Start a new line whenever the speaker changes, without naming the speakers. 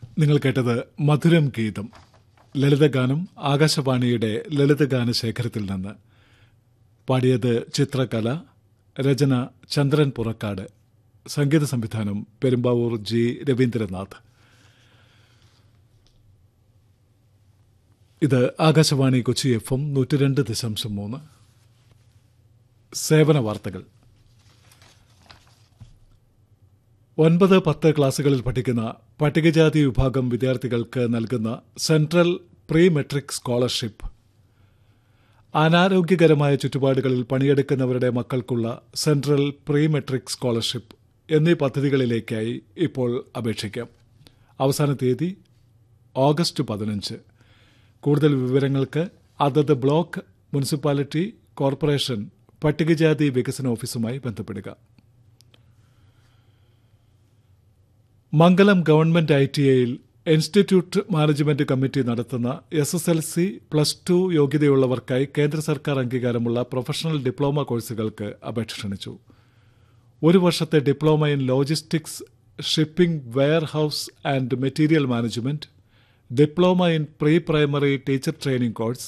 നിങ്ങൾ കേട്ടത് മധുരം ഗീതം ലളിതഗാനം ആകാശവാണിയുടെ ലളിതഗാന ശേഖരത്തിൽ നിന്ന് പാടിയത് ചിത്രകല രചന ചന്ദ്രൻ പുറക്കാട് സംഗീത സംവിധാനം പെരുമ്പാവൂർ ജി രവീന്ദ്രനാഥ് ഇത് ആകാശവാണി കൊച്ചി എഫ് എം നൂറ്റി രണ്ട് ദശാംശം മൂന്ന് സേവന വാർത്തകൾ ഒൻപത് പത്ത് ക്ലാസുകളിൽ പഠിക്കുന്ന പട്ടികജാതി വിഭാഗം വിദ്യാർത്ഥികൾക്ക് നൽകുന്ന സെൻട്രൽ പ്രീ മെട്രിക് സ്കോളർഷിപ്പ് അനാരോഗ്യകരമായ ചുറ്റുപാടുകളിൽ പണിയെടുക്കുന്നവരുടെ മക്കൾക്കുള്ള സെൻട്രൽ പ്രീ മെട്രിക് സ്കോളർഷിപ്പ് എന്നീ പദ്ധതികളിലേക്കായി ഇപ്പോൾ അപേക്ഷിക്കാം അവസാന തീയതി ഓഗസ്റ്റ് പതിനഞ്ച് കൂടുതൽ വിവരങ്ങൾക്ക് അതത് ബ്ലോക്ക് മുനിസിപ്പാലിറ്റി കോർപ്പറേഷൻ പട്ടികജാതി വികസന ഓഫീസുമായി ബന്ധപ്പെടുക മംഗലം ഗവൺമെന്റ് ഐ ടി ഐയിൽ ഇൻസ്റ്റിറ്റ്യൂട്ട് മാനേജ്മെന്റ് കമ്മിറ്റി നടത്തുന്ന S S L C plus two യോഗ്യതയുള്ളവർക്കായി കേന്ദ്ര സർക്കാർ അംഗീകാരമുള്ള പ്രൊഫഷണൽ ഡിപ്ലോമ കോഴ്സുകൾക്ക് അപേക്ഷ ക്ഷണിച്ചു ഒരു വർഷത്തെ diploma in logistics shipping warehouse and material management diploma in pre primary teacher training course